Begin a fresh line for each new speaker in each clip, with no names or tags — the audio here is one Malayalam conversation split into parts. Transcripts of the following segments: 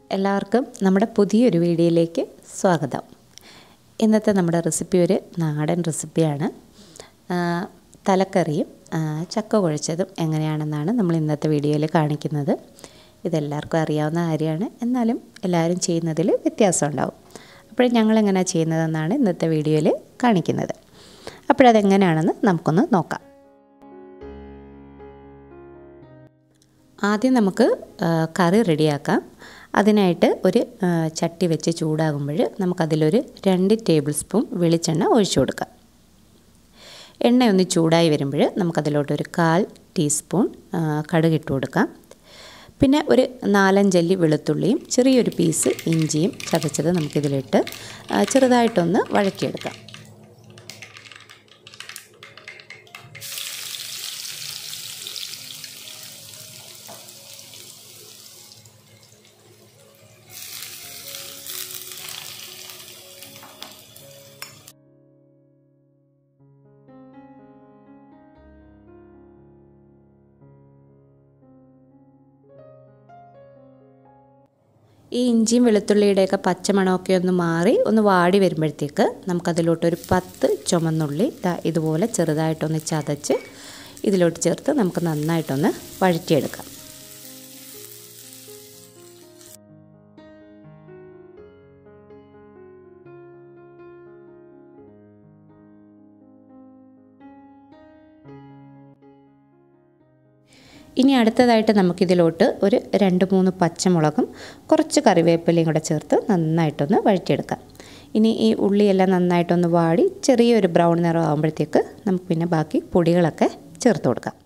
എല്ലാവർക്കും നമ്മുടെ പുതിയൊരു വീഡിയോയിലേക്ക് സ്വാഗതം ഇന്നത്തെ നമ്മുടെ റെസിപ്പി ഒരു നാടൻ റെസിപ്പിയാണ് ആ, തലക്കറിയും ആ, ചക്ക കുഴച്ചതും എങ്ങനെയാണെന്നാണ് നമ്മൾ ഇന്നത്തെ വീഡിയോയിൽ കാണിക്കുന്നത് ഇതെല്ലാവർക്കും അറിയാവുന്ന കാര്യമാണ് എന്നാലും എല്ലാവരും ചെയ്യുന്നതിൽ വ്യത്യാസം ഉണ്ടാവും അപ്പോൾ ഞങ്ങൾ എങ്ങനെയാണ് ചെയ്യുന്നതെന്നാണ് ഇന്നത്തെ വീഡിയോയിൽ കാണിക്കുന്നത് അപ്പോഴതെങ്ങനെയാണെന്ന് നമുക്കൊന്ന് നോക്കാം ആദ്യം നമുക്ക് ആ, കറി റെഡിയാക്കാം അതിനായിട്ട് ഒരു ആ, ചട്ടി വെച്ച് ചൂടാകുമ്പോൾ നമുക്കതിലൊരു രണ്ട് ടേബിൾ സ്പൂൺ വെളിച്ചെണ്ണ ഒഴിച്ചു കൊടുക്കാം എണ്ണ ഒന്ന് ചൂടായി വരുമ്പോൾ നമുക്കതിലോട്ടൊരു കാൽ ടീസ്പൂൺ ആ, കടുക് ഇട്ട് കൊടുക്കാം പിന്നെ ഒരു നാലഞ്ചല്ലി വെളുത്തുള്ളിയും ചെറിയൊരു പീസ് ഇഞ്ചിയും ചതച്ചത് നമുക്കിതിലിട്ട് ആ, ചെറുതായിട്ടൊന്ന് വഴക്കിയെടുക്കാം ഈ ഇഞ്ചിയും വെളുത്തുള്ളിയുടെയൊക്കെ പച്ചമണമൊക്കെ ഒന്ന് മാറി ഒന്ന് വാടി വരുമ്പോഴത്തേക്ക് നമുക്കതിലോട്ടൊരു പത്ത് ചുമന്നുള്ളി ദാ ഇതുപോലെ ചെറുതായിട്ടൊന്ന് ചതച്ച് ഇതിലോട്ട് ചേർത്ത് നമുക്ക് നന്നായിട്ടൊന്ന് വഴറ്റിയെടുക്കാം ഇനി അടുത്തതായിട്ട് നമുക്കിതിലോട്ട് ഒരു രണ്ട് മൂന്ന് പച്ചമുളകും കുറച്ച് കറിവേപ്പിലയും കൂടെ ചേർത്ത് നന്നായിട്ടൊന്ന് വഴറ്റിയെടുക്കാം ഇനി ഈ ഉള്ളിയെല്ലാം നന്നായിട്ടൊന്ന് വാടി ചെറിയൊരു ബ്രൗൺ നിറം ആകുമ്പോഴത്തേക്ക് നമുക്ക് പിന്നെ ബാക്കി പൊടികളൊക്കെ ചേർത്ത് കൊടുക്കാം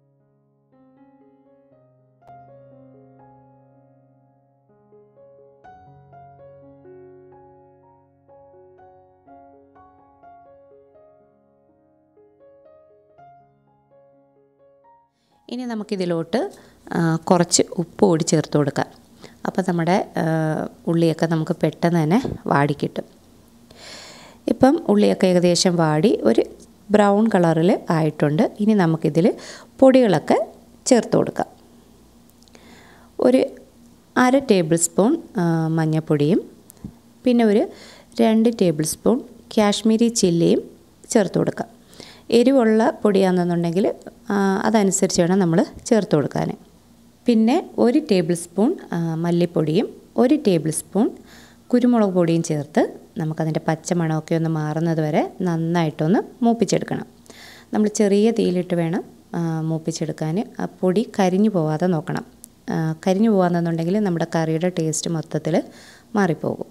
ഇനി നമുക്കിതിലോട്ട് ആ, കുറച്ച് ഉപ്പ് കൂടി ചേർത്ത് കൊടുക്കാം അപ്പോൾ നമ്മുടെ ആ, ഉള്ളിയൊക്കെ നമുക്ക് പെട്ടെന്ന് തന്നെ വാടിക്കിട്ടും ഇപ്പം ഉള്ളിയൊക്കെ ഏകദേശം വാടി ഒരു ബ്രൗൺ കളറിൽ ആയിട്ടുണ്ട് ഇനി നമുക്കിതിൽ പൊടികളൊക്കെ ചേർത്ത് കൊടുക്കാം ഒരു അര ടേബിൾ സ്പൂൺ ആ, മഞ്ഞൾപ്പൊടിയും പിന്നെ ഒരു രണ്ട് ടേബിൾ സ്പൂൺ കാശ്മീരി ചില്ലിയും ചേർത്ത് കൊടുക്കാം എരിവുള്ള പൊടിയാണെന്നുണ്ടെങ്കിൽ ആ, അതനുസരിച്ച് വേണം നമ്മൾ ചേർത്ത് കൊടുക്കാൻ പിന്നെ ഒരു ടേബിൾ സ്പൂൺ ആ, മല്ലിപ്പൊടിയും ഒരു ടേബിൾ സ്പൂൺ കുരുമുളക് പൊടിയും ചേർത്ത് നമുക്കതിൻ്റെ പച്ചമണമൊക്കെ ഒന്ന് മാറുന്നത് വരെ നന്നായിട്ടൊന്ന് മൂപ്പിച്ചെടുക്കണം നമ്മൾ ചെറിയ തീയിലിട്ട് വേണം ആ, മൂപ്പിച്ചെടുക്കാൻ ആ പൊടി കരിഞ്ഞു പോവാതെ നോക്കണം ആ, കരിഞ്ഞു പോകാമെന്നുണ്ടെങ്കിൽ നമ്മുടെ കറിയുടെ ടേസ്റ്റ് മൊത്തത്തിൽ മാറിപ്പോകും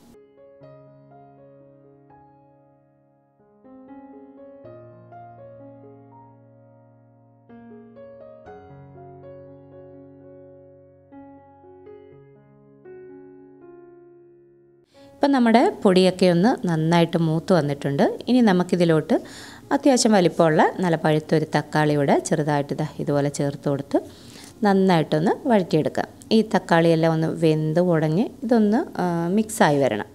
ഇപ്പം നമ്മുടെ പൊടിയൊക്കെ ഒന്ന് നന്നായിട്ട് മൂത്ത് വന്നിട്ടുണ്ട് ഇനി നമുക്കിതിലോട്ട് അത്യാവശ്യം വലിപ്പമുള്ള നല്ല പഴുത്തൊരു തക്കാളിയുടെ ചെറുതായിട്ട് ഇതാ ഇതുപോലെ ചേർത്ത് കൊടുത്ത് നന്നായിട്ടൊന്ന് വഴറ്റിയെടുക്കാം ഈ തക്കാളിയെല്ലാം ഒന്ന് വെന്ത് ഉടഞ്ഞ് ഇതൊന്ന് ആ, മിക്സായി വരണം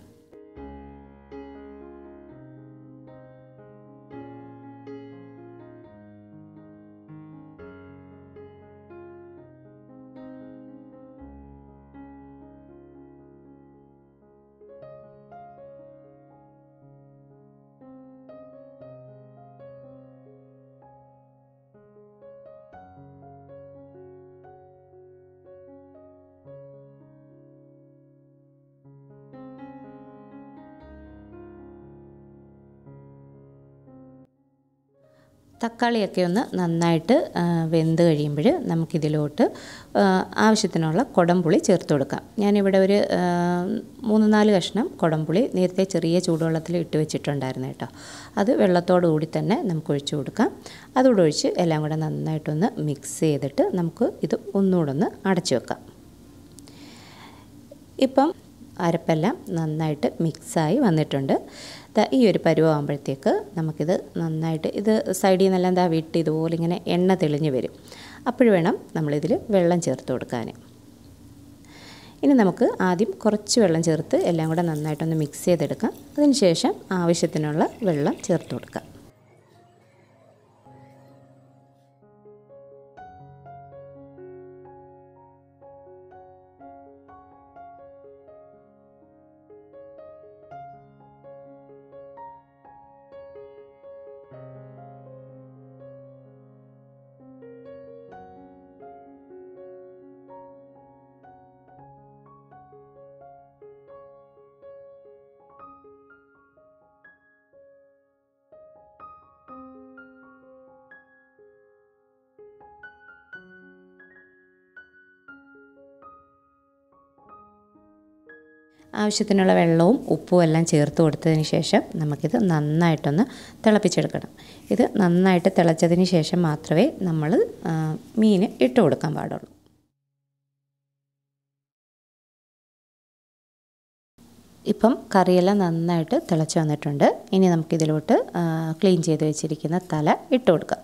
തക്കാളിയൊക്കെ ഒന്ന് നന്നായിട്ട് ആ, വെന്ത് കഴിയുമ്പോൾ നമുക്കിതിലോട്ട് ആ, ആവശ്യത്തിനുള്ള കുടംപുളി ചേർത്ത് കൊടുക്കാം ഞാനിവിടെ ഒരു ആ, മൂന്ന് നാല് കഷ്ണം കുടംപുളി നേരത്തെ ചെറിയ ചൂടുവെള്ളത്തിൽ ഇട്ട് വെച്ചിട്ടുണ്ടായിരുന്നു കേട്ടോ അത് വെള്ളത്തോടു കൂടി തന്നെ നമുക്ക് ഒഴിച്ചു കൊടുക്കാം അതുകൂടെ ഒഴിച്ച് എല്ലാം കൂടെ നന്നായിട്ടൊന്ന് മിക്സ് ചെയ്തിട്ട് നമുക്ക് ഇത് ഒന്നുകൂടെ ഒന്ന് അടച്ചു വെക്കാം ഇപ്പം അരപ്പെല്ലാം നന്നായിട്ട് മിക്സായി വന്നിട്ടുണ്ട് ദാ ഈ ഒരു പരുവാകുമ്പോഴത്തേക്ക് നമുക്കിത് നന്നായിട്ട് ഇത് സൈഡിൽ നിന്നെല്ലാം ദാ വിട്ട് ഇതുപോലെ ഇങ്ങനെ എണ്ണ തെളിഞ്ഞ് വരും അപ്പോൾ വേണം നമ്മളിതിൽ വെള്ളം ചേർത്ത് കൊടുക്കാൻ ഇനി നമുക്ക് ആദ്യം കുറച്ച് വെള്ളം ചേർത്ത് എല്ലാം കൂടെ നന്നായിട്ടൊന്ന് മിക്സ് ചെയ്തെടുക്കാം അതിനുശേഷം ആവശ്യത്തിനുള്ള വെള്ളം ചേർത്ത് കൊടുക്കാം ആവശ്യത്തിനുള്ള വെള്ളവും ഉപ്പും എല്ലാം ചേർത്ത് കൊടുത്തതിന് ശേഷം നമുക്കിത് നന്നായിട്ടൊന്ന് തിളപ്പിച്ചെടുക്കണം ഇത് നന്നായിട്ട് തിളച്ചതിന് ശേഷം മാത്രമേ നമ്മൾ മീൻ ഇട്ട് കൊടുക്കാൻ പാടുള്ളൂ ഇപ്പം കറിയെല്ലാം നന്നായിട്ട് തിളച്ച് വന്നിട്ടുണ്ട് ഇനി നമുക്കിതിലോട്ട് ക്ലീൻ ചെയ്ത് വെച്ചിരിക്കുന്ന തല ഇട്ട് കൊടുക്കാം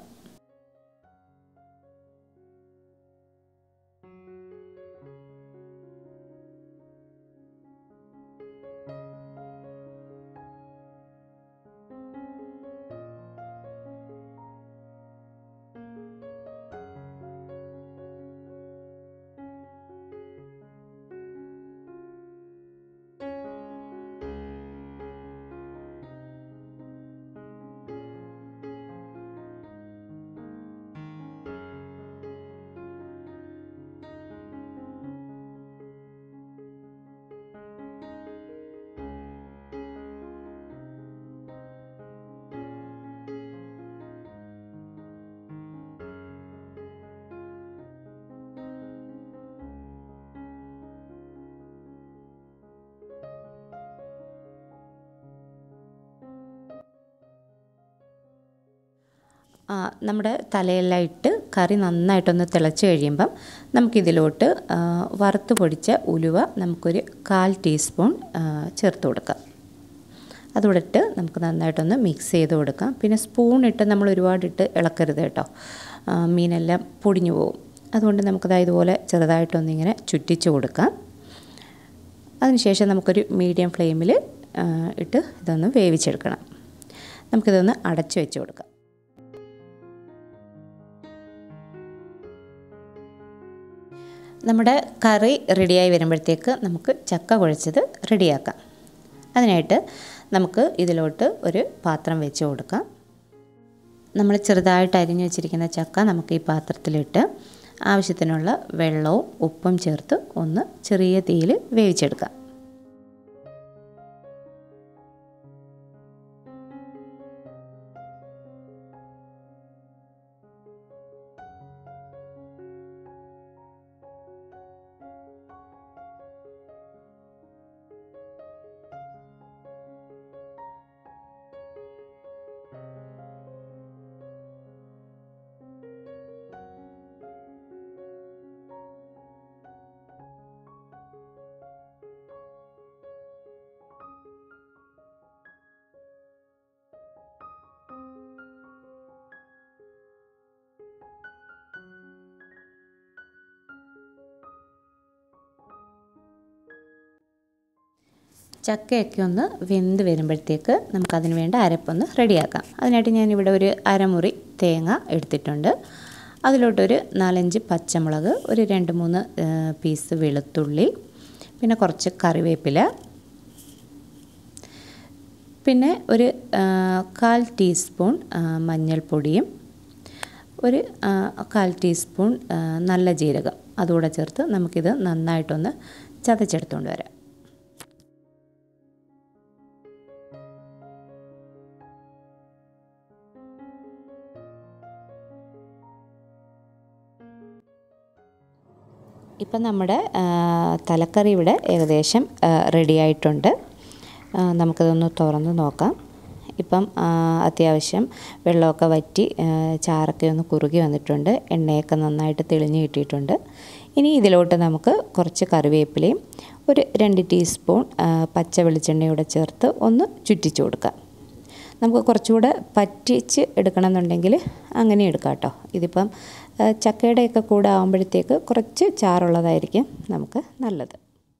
നമ്മുടെ തലയെല്ലാം ഇട്ട് കറി നന്നായിട്ടൊന്ന് തിളച്ച് കഴിയുമ്പം നമുക്കിതിലോട്ട് വറുത്ത് പൊടിച്ച ഉലുവ നമുക്കൊരു കാൽ ടീസ്പൂൺ ചേർത്ത് കൊടുക്കാം അതുകൂടെ ഇട്ട് നമുക്ക് നന്നായിട്ടൊന്ന് മിക്സ് ചെയ്ത് കൊടുക്കാം പിന്നെ സ്പൂൺ ഇട്ട് നമ്മൾ ഒരുപാടിട്ട് ഇളക്കരുത് കേട്ടോ മീനെല്ലാം പൊടിഞ്ഞു പോകും അതുകൊണ്ട് നമുക്കത് ഇതുപോലെ ചെറുതായിട്ടൊന്നിങ്ങനെ ചുറ്റിച്ച് കൊടുക്കാം അതിനുശേഷം നമുക്കൊരു മീഡിയം ഫ്ലെയിമിൽ ഇട്ട് ഇതൊന്ന് വേവിച്ചെടുക്കണം നമുക്കിതൊന്ന് അടച്ചു വെച്ച് കൊടുക്കാം നമ്മുടെ കറി റെഡിയായി വരുമ്പോഴത്തേക്ക് നമുക്ക് ചക്ക കുഴച്ചത് റെഡിയാക്കാം അതിനായിട്ട് നമുക്ക് ഇതിലോട്ട് ഒരു പാത്രം വെച്ച് കൊടുക്കാം നമ്മൾ ചെറുതായിട്ട് അരിഞ്ഞു വെച്ചിരിക്കുന്ന ചക്ക നമുക്ക് ഈ പാത്രത്തിലിട്ട് ആവശ്യത്തിനുള്ള വെള്ളവും ഉപ്പും ചേർത്ത് ഒന്ന് ചെറിയ തീയിൽ വേവിച്ചെടുക്കാം ചക്കയൊക്കെ ഒന്ന് വെന്ത് വരുമ്പോഴത്തേക്ക് നമുക്കതിന് വേണ്ട അരപ്പൊന്ന് റെഡിയാക്കാം അതിനായിട്ട് ഞാനിവിടെ ഒരു അരമുറി തേങ്ങ എടുത്തിട്ടുണ്ട് അതിലോട്ടൊരു നാലഞ്ച് പച്ചമുളക് ഒരു രണ്ട് മൂന്ന് പീസ് വെളുത്തുള്ളി പിന്നെ കുറച്ച് കറിവേപ്പില പിന്നെ ഒരു കാൽ ടീസ്പൂൺ മഞ്ഞൾപ്പൊടിയും ഒരു കാൽ ടീസ്പൂൺ നല്ല ജീരകം അതുകൂടെ ചേർത്ത് നമുക്കിത് നന്നായിട്ടൊന്ന് ചതച്ചെടുത്തുകൊണ്ട് വരാം ഇപ്പം നമ്മുടെ തലക്കറി ഇവിടെ ഏകദേശം റെഡി ആയിട്ടുണ്ട് നമുക്കതൊന്ന് തുറന്ന് നോക്കാം ഇപ്പം അത്യാവശ്യം വെള്ളമൊക്കെ വറ്റി ചാറൊക്കെ ഒന്ന് കുറുകി വന്നിട്ടുണ്ട് എണ്ണയൊക്കെ നന്നായിട്ട് തെളിഞ്ഞ് കിട്ടിയിട്ടുണ്ട് ഇനി ഇതിലോട്ട് നമുക്ക് കുറച്ച് കറിവേപ്പിലയും ഒരു രണ്ട് ടീസ്പൂൺ പച്ച വെളിച്ചെണ്ണയൂടെ ചേർത്ത് ഒന്ന് ചുറ്റിച്ച് കൊടുക്കാം നമുക്ക് കുറച്ചുകൂടെ പറ്റിച്ച് എടുക്കണമെന്നുണ്ടെങ്കിൽ അങ്ങനെ എടുക്കാം കേട്ടോ ഇതിപ്പം ചക്കയുടെയൊക്കെ കൂടെ ആകുമ്പോഴത്തേക്ക് കുറച്ച് ചാറുള്ളതായിരിക്കും നമുക്ക് നല്ലത്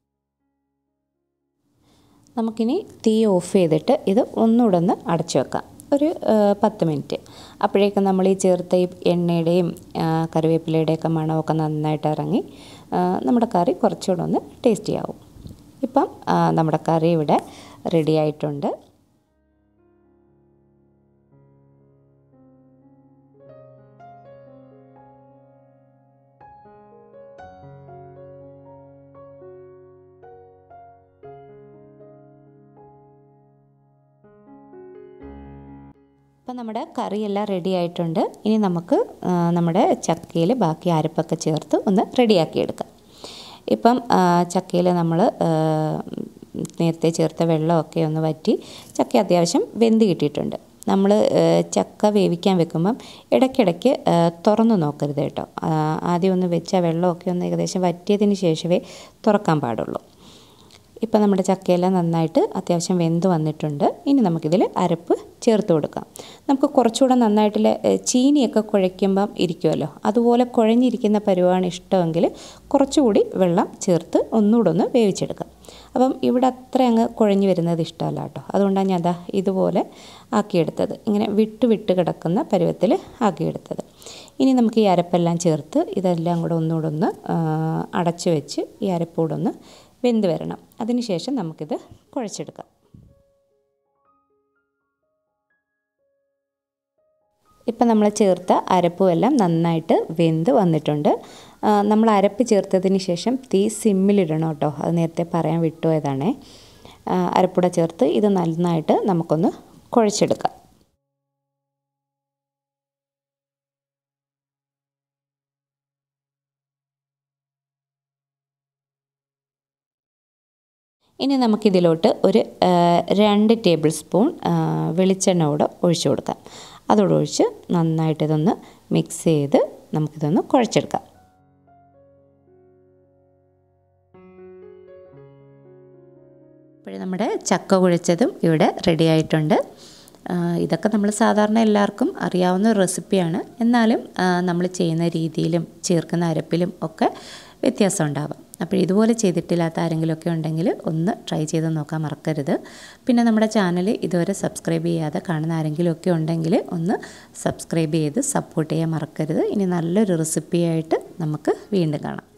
നമുക്കിനി തീ ഓഫ് ചെയ്തിട്ട് ഇത് ഒന്നുകൂടെ ഒന്ന് അടച്ചു വെക്കാം ഒരു പത്ത് മിനിറ്റ് അപ്പോഴേക്കും നമ്മൾ ഈ ചേർത്ത ഈ എണ്ണയുടെയും കറിവേപ്പിലയുടെയൊക്കെ മണമൊക്കെ നന്നായിട്ട് ഇറങ്ങി നമ്മുടെ കറി കുറച്ചുകൂടെ ഒന്ന് ടേസ്റ്റി ആവും ഇപ്പം നമ്മുടെ കറി ഇവിടെ റെഡി ആയിട്ടുണ്ട് ഇപ്പം നമ്മുടെ കറിയെല്ലാം റെഡി ആയിട്ടുണ്ട് ഇനി നമുക്ക് നമ്മുടെ ചക്കയിൽ ബാക്കി അരപ്പൊക്കെ ചേർത്ത് ഒന്ന് റെഡിയാക്കി എടുക്കാം ഇപ്പം ചക്കയിൽ നമ്മൾ നേരത്തെ ചേർത്ത വെള്ളമൊക്കെ ഒന്ന് വറ്റി ചക്ക അത്യാവശ്യം വെന്ത് കിട്ടിയിട്ടുണ്ട് നമ്മൾ ചക്ക വേവിക്കാൻ വെക്കുമ്പം ഇടയ്ക്കിടയ്ക്ക് തുറന്ന് നോക്കരുത് കേട്ടോ ആദ്യം ഒന്ന് വെച്ച വെള്ളമൊക്കെ ഒന്ന് ഏകദേശം വറ്റിയതിന് ശേഷമേ തുറക്കാൻ പാടുള്ളൂ ഇപ്പം നമ്മുടെ ചക്കയെല്ലാം നന്നായിട്ട് അത്യാവശ്യം വെന്ത് വന്നിട്ടുണ്ട് ഇനി നമുക്കിതിൽ അരപ്പ് ചേർത്ത് കൊടുക്കാം നമുക്ക് കുറച്ചുകൂടെ നന്നായിട്ട് ചീനിയൊക്കെ കുഴയ്ക്കുമ്പം ഇരിക്കുമല്ലോ അതുപോലെ കുഴഞ്ഞിരിക്കുന്ന പരുവാണ് ഇഷ്ടമെങ്കിൽ കുറച്ചുകൂടി വെള്ളം ചേർത്ത് ഒന്നുകൂടെ ഒന്ന് വേവിച്ചെടുക്കാം അപ്പം ഇവിടെ അത്ര അങ്ങ് കുഴഞ്ഞു വരുന്നത് ഇഷ്ടമല്ല കേട്ടോ അതുകൊണ്ടാണ് ഞാൻ അതാ ഇതുപോലെ ആക്കിയെടുത്തത് ഇങ്ങനെ വിട്ട് വിട്ട് കിടക്കുന്ന പരുവത്തിൽ ആക്കിയെടുത്തത് ഇനി നമുക്ക് ഈ അരപ്പെല്ലാം ചേർത്ത് ഇതെല്ലാം കൂടെ ഒന്നുകൂടെ ഒന്ന് അടച്ചു വെച്ച് ഈ അരപ്പൂടെ ഒന്ന് വെന്ത് വരണം അതിനുശേഷം നമുക്കിത് കുഴച്ചെടുക്കാം ഇപ്പം നമ്മൾ ചേർത്ത അരപ്പും എല്ലാം നന്നായിട്ട് വെന്ത് വന്നിട്ടുണ്ട് നമ്മൾ അരപ്പ് ചേർത്തതിന് ശേഷം തീ സിമ്മിലിടണം കേട്ടോ അത് നേരത്തെ പറയാൻ വിട്ടുപോയതാണേ അരപ്പുട ചേർത്ത് ഇത് നന്നായിട്ട് നമുക്കൊന്ന് കുഴച്ചെടുക്കാം ഇനി നമുക്കിതിലോട്ട് ഒരു രണ്ട് ടേബിൾ സ്പൂൺ വെളിച്ചെണ്ണ കൂടെ ഒഴിച്ചു കൊടുക്കാം അതോടെ ഒഴിച്ച് നന്നായിട്ട് ഇതൊന്ന് മിക്സ് ചെയ്ത് നമുക്കിതൊന്ന് കുഴച്ചെടുക്കാം ഇപ്പോഴും നമ്മുടെ ചക്ക കുഴച്ചതും ഇവിടെ റെഡി ആയിട്ടുണ്ട് ഇതൊക്കെ നമ്മൾ സാധാരണ എല്ലാവർക്കും അറിയാവുന്ന റെസിപ്പിയാണ് എന്നാലും നമ്മൾ ചെയ്യുന്ന രീതിയിലും ചേർക്കുന്ന അരപ്പിലും ഒക്കെ വ്യത്യാസം ഉണ്ടാവാം അപ്പോൾ ഇതുപോലെ ചെയ്തിട്ടില്ലാത്ത ആരെങ്കിലുമൊക്കെ ഉണ്ടെങ്കിൽ ഒന്ന് ട്രൈ ചെയ്ത് നോക്കാൻ മറക്കരുത് പിന്നെ നമ്മുടെ ചാനൽ ഇതുവരെ സബ്സ്ക്രൈബ് ചെയ്യാതെ കാണുന്ന ആരെങ്കിലുമൊക്കെ ഉണ്ടെങ്കിൽ ഒന്ന് സബ്സ്ക്രൈബ് ചെയ്ത് സപ്പോർട്ട് ചെയ്യാൻ മറക്കരുത് ഇനി നല്ലൊരു റെസിപ്പിയായിട്ട് നമുക്ക് വീണ്ടും കാണാം